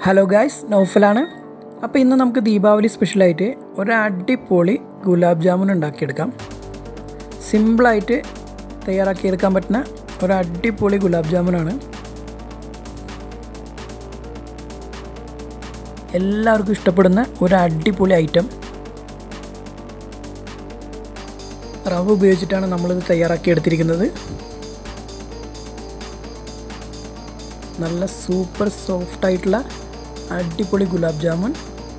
hello guys നൗഫലാണ് അപ്പോൾ ഇന്ന് നമുക്ക് ദീപാവലി സ്പെഷ്യലായിട്ട് ഒരു അടിപൊളി ഗുലാബ് ജാമുൻ ഉണ്ടാക്കിയെടുക്കാം സിമ്പിളായിട്ട് തയ്യാറാക്കിയെടുക്കാൻ പറ്റുന്ന ഒരു അടിപൊളി ഗുലാബ് ജാമുനാണ് എല്ലാവർക്കും ഇഷ്ടപ്പെടുന്ന ഒരു അടിപൊളി ഐറ്റം റവ ഉപയോഗിച്ചിട്ടാണ് നമ്മളിത് തയ്യാറാക്കി എടുത്തിരിക്കുന്നത് നല്ല സൂപ്പർ സോഫ്റ്റ് ആയിട്ടുള്ള അടിപൊളി ഗുലാബ് ജാമുൻ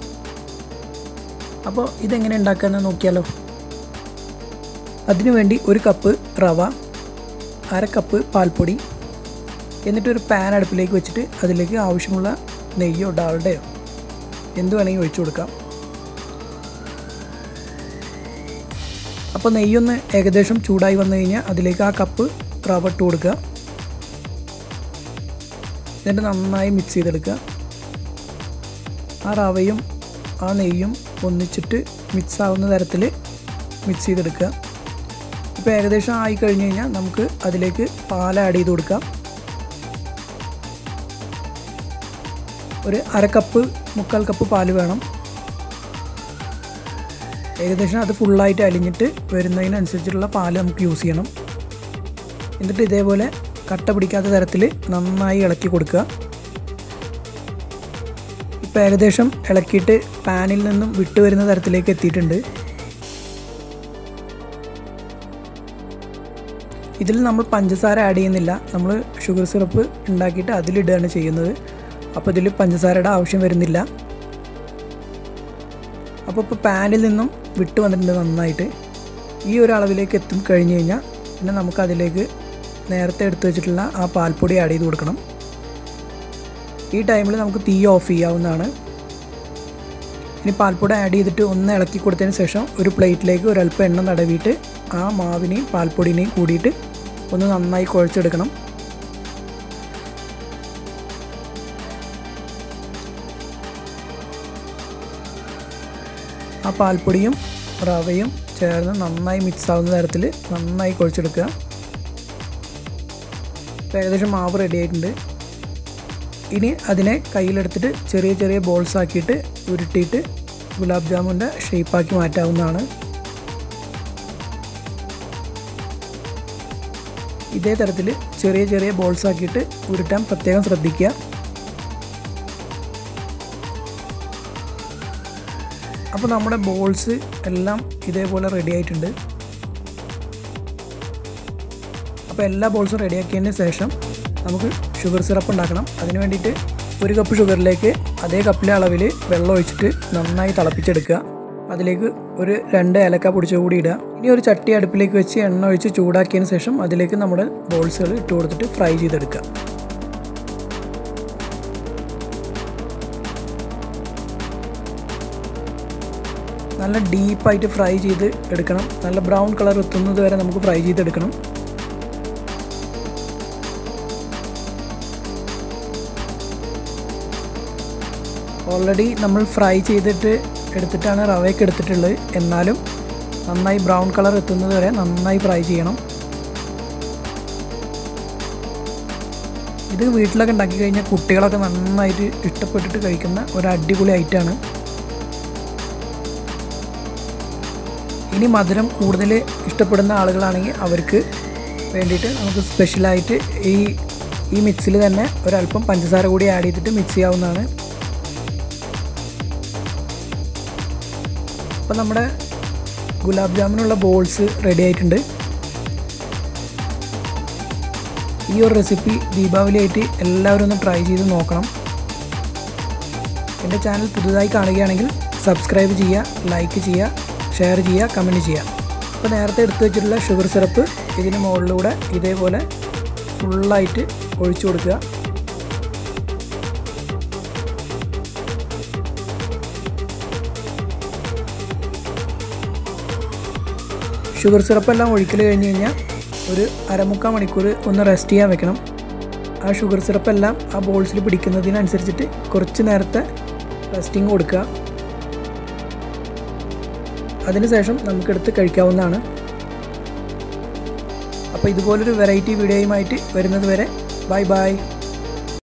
അപ്പോൾ ഇതെങ്ങനെ ഉണ്ടാക്കാമെന്ന് നോക്കിയാലോ അതിനുവേണ്ടി ഒരു കപ്പ് റവ അര കപ്പ് പാൽപ്പൊടി എന്നിട്ട് ഒരു പാൻ അടുപ്പിലേക്ക് വെച്ചിട്ട് അതിലേക്ക് ആവശ്യമുള്ള നെയ്യോ ഡാൾഡയോ എന്ത് വേണമെങ്കിൽ ഒഴിച്ചു കൊടുക്കാം അപ്പോൾ നെയ്യൊന്ന് ഏകദേശം ചൂടായി വന്നു കഴിഞ്ഞാൽ അതിലേക്ക് ആ കപ്പ് റവ ഇട്ട് കൊടുക്കുക എന്നിട്ട് നന്നായി മിക്സ് ചെയ്തെടുക്കുക ആ റവയും ആ നെയ്യും ഒന്നിച്ചിട്ട് മിക്സ് ആവുന്ന തരത്തിൽ മിക്സ് ചെയ്തെടുക്കുക ഇപ്പോൾ ഏകദേശം ആയി കഴിഞ്ഞ് കഴിഞ്ഞാൽ നമുക്ക് അതിലേക്ക് പാൽ ആഡ് ചെയ്ത് കൊടുക്കാം ഒരു അര കപ്പ് മുക്കാൽ കപ്പ് പാൽ വേണം ഏകദേശം അത് ഫുള്ളായിട്ട് അലിഞ്ഞിട്ട് വരുന്നതിനനുസരിച്ചുള്ള പാൽ നമുക്ക് യൂസ് ചെയ്യണം എന്നിട്ട് ഇതേപോലെ കട്ട പിടിക്കാത്ത തരത്തിൽ നന്നായി ഇളക്കി കൊടുക്കുക ഇപ്പോൾ ഏകദേശം ഇളക്കിയിട്ട് പാനിൽ നിന്നും വിട്ടു വരുന്ന തരത്തിലേക്ക് എത്തിയിട്ടുണ്ട് ഇതിൽ നമ്മൾ പഞ്ചസാര ആഡ് ചെയ്യുന്നില്ല നമ്മൾ ഷുഗർ സിറപ്പ് ഉണ്ടാക്കിയിട്ട് അതിലിടുകയാണ് ചെയ്യുന്നത് അപ്പോൾ ഇതിൽ പഞ്ചസാരയുടെ ആവശ്യം വരുന്നില്ല അപ്പോൾ ഇപ്പോൾ പാനിൽ നിന്നും വിട്ട് വന്നിട്ടുണ്ട് നന്നായിട്ട് ഈ ഒരു അളവിലേക്ക് എത്തും കഴിഞ്ഞ് കഴിഞ്ഞാൽ പിന്നെ നമുക്ക് അതിലേക്ക് നേരത്തെ എടുത്തു വെച്ചിട്ടുള്ള ആ പാൽപ്പൊടി ആഡ് ചെയ്ത് കൊടുക്കണം ഈ ടൈമിൽ നമുക്ക് തീ ഓഫ് ചെയ്യാവുന്നതാണ് ഇനി പാൽപ്പൊടി ആഡ് ചെയ്തിട്ട് ഒന്ന് ഇളക്കി കൊടുത്തതിന് ശേഷം ഒരു പ്ലേറ്റിലേക്ക് ഒരല്പം എണ്ണ തടവിയിട്ട് ആ മാവിനെയും പാൽപ്പൊടിനെയും കൂടിയിട്ട് ഒന്ന് നന്നായി കുഴച്ചെടുക്കണം ആ പാൽപ്പൊടിയും റവയും ചേർന്ന് നന്നായി മിക്സ് ആവുന്ന തരത്തിൽ നന്നായി കുഴച്ചെടുക്കുക ഏകദേശം മാവ് റെഡി ആയിട്ടുണ്ട് ഇനി അതിനെ കയ്യിലെടുത്തിട്ട് ചെറിയ ചെറിയ ബോൾസ് ആക്കിയിട്ട് ഉരുട്ടിയിട്ട് ഗുലാബ് ജാമുൻ്റെ ഷേപ്പാക്കി മാറ്റാവുന്നതാണ് ഇതേ തരത്തിൽ ചെറിയ ചെറിയ ബോൾസ് ആക്കിയിട്ട് ഉരുട്ടാൻ പ്രത്യേകം ശ്രദ്ധിക്കുക അപ്പോൾ നമ്മുടെ ബോൾസ് എല്ലാം ഇതേപോലെ റെഡി ആയിട്ടുണ്ട് അപ്പോൾ എല്ലാ ബോൾസും റെഡിയാക്കിയതിന് ശേഷം നമുക്ക് ഷുഗർ സിറപ്പ് ഉണ്ടാക്കണം അതിന് വേണ്ടിയിട്ട് ഒരു കപ്പ് ഷുഗറിലേക്ക് അതേ കപ്പിലെ അളവിൽ വെള്ളം ഒഴിച്ചിട്ട് നന്നായി തിളപ്പിച്ചെടുക്കുക അതിലേക്ക് ഒരു രണ്ട് ഏലക്ക പൊടിച്ച കൂടി ഇടുക ഇനി ഒരു ചട്ടി അടുപ്പിലേക്ക് വെച്ച് എണ്ണ ഒഴിച്ച് ചൂടാക്കിയതിന് ശേഷം അതിലേക്ക് നമ്മുടെ ബോൾസുകൾ ഇട്ട് കൊടുത്തിട്ട് ഫ്രൈ ചെയ്തെടുക്കുക നല്ല ഡീപ്പായിട്ട് ഫ്രൈ ചെയ്ത് എടുക്കണം നല്ല ബ്രൗൺ കളർ എത്തുന്നത് വരെ നമുക്ക് ഫ്രൈ ചെയ്തെടുക്കണം ഓൾറെഡി നമ്മൾ ഫ്രൈ ചെയ്തിട്ട് എടുത്തിട്ടാണ് റവയൊക്കെ എടുത്തിട്ടുള്ളത് എന്നാലും നന്നായി ബ്രൗൺ കളർ എത്തുന്നത് വരെ നന്നായി ഫ്രൈ ചെയ്യണം ഇത് വീട്ടിലൊക്കെ ഉണ്ടാക്കി കഴിഞ്ഞാൽ കുട്ടികളൊക്കെ നന്നായിട്ട് ഇഷ്ടപ്പെട്ടിട്ട് കഴിക്കുന്ന ഒരു അടിപൊളി ഐറ്റമാണ് ഇനി മധുരം കൂടുതൽ ഇഷ്ടപ്പെടുന്ന ആളുകളാണെങ്കിൽ അവർക്ക് വേണ്ടിയിട്ട് നമുക്ക് സ്പെഷ്യലായിട്ട് ഈ ഈ മിക്സിൽ തന്നെ ഒരല്പം പഞ്ചസാര കൂടി ആഡ് ചെയ്തിട്ട് മിക്സ് ചെയ്യാവുന്നതാണ് അപ്പോൾ നമ്മുടെ ഗുലാബ് ജാമുനുള്ള ബോൾസ് റെഡി ആയിട്ടുണ്ട് ഈ ഒരു റെസിപ്പി ദീപാവലി ആയിട്ട് എല്ലാവരും ഒന്ന് ട്രൈ ചെയ്ത് നോക്കണം എൻ്റെ ചാനൽ പുതുതായി കാണുകയാണെങ്കിൽ സബ്സ്ക്രൈബ് ചെയ്യുക ലൈക്ക് ചെയ്യുക ഷെയർ ചെയ്യുക കമൻറ്റ് ചെയ്യുക അപ്പോൾ നേരത്തെ എടുത്തു വെച്ചിട്ടുള്ള ഷുഗർ സിറപ്പ് ഇതിന് മുകളിലൂടെ ഇതേപോലെ ഫുള്ളായിട്ട് ഒഴിച്ചു കൊടുക്കുക ഷുഗർ സിറപ്പെല്ലാം ഒഴിക്കൽ കഴിഞ്ഞ് കഴിഞ്ഞാൽ ഒരു അരമുക്കാൽ മണിക്കൂർ ഒന്ന് റെസ്റ്റ് ചെയ്യാൻ വെക്കണം ആ ഷുഗർ സിറപ്പെല്ലാം ആ ബോൾസിൽ പിടിക്കുന്നതിനനുസരിച്ചിട്ട് കുറച്ച് നേരത്തെ റെസ്റ്റിങ് കൊടുക്കുക അതിനുശേഷം നമുക്കെടുത്ത് കഴിക്കാവുന്നതാണ് അപ്പോൾ ഇതുപോലൊരു വെറൈറ്റി വീഡിയോയുമായിട്ട് വരുന്നത് വരെ ബൈ ബൈ